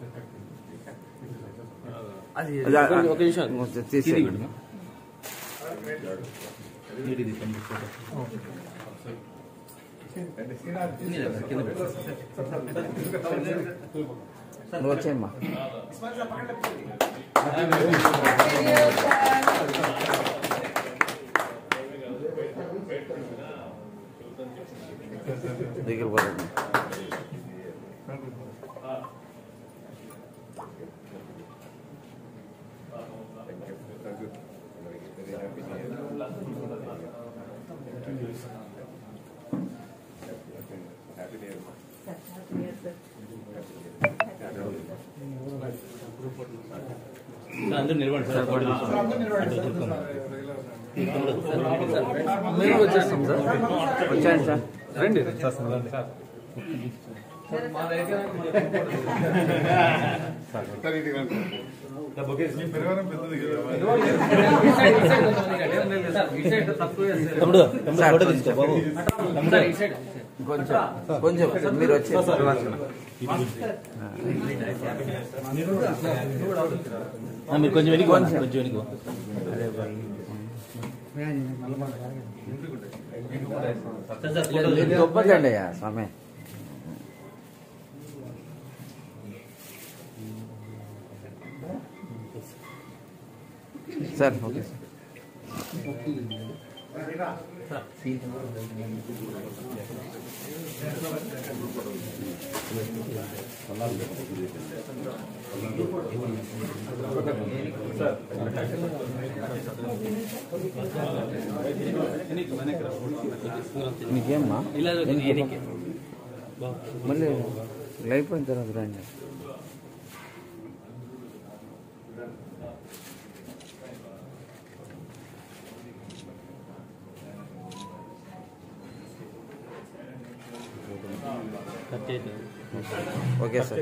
అది అది- ఒక- ఒక నిమిషం కొంచెం తీసేయండి. కింద పెట్టు. నువ్వు వచ్చేయమ్మా దగ్గర పోతుంది సార్, అందరూ నిలబడండి సార్ ఫోటో తీసుకోండి. అటు తిరుక్కోండి. తమ్ముడు, సార్, సార్. మేము వచ్చేస్తాం సార్ వచ్చాయండి సార్ రండి తమ్ముడు తమ్ముడు ఫోటో తీసుకో బాబు కొంచెం కొంచెం మీరు వచ్చే ఆ, మీరు కొంచెం వెనక్కి పోండి, కొంచెం వెనక్కి పో. సార్, సార్, ఫోటో మీరు గొప్పదండి అయ్యా స్వామి సార్ ఓకే సార్ మీకేమ్మా ఇలా ఎందుకు? వెనక్కి. మళ్ళీ లైఫ్ అయిన తర్వాత రండి కట్ చేయొద్దు. Okay sir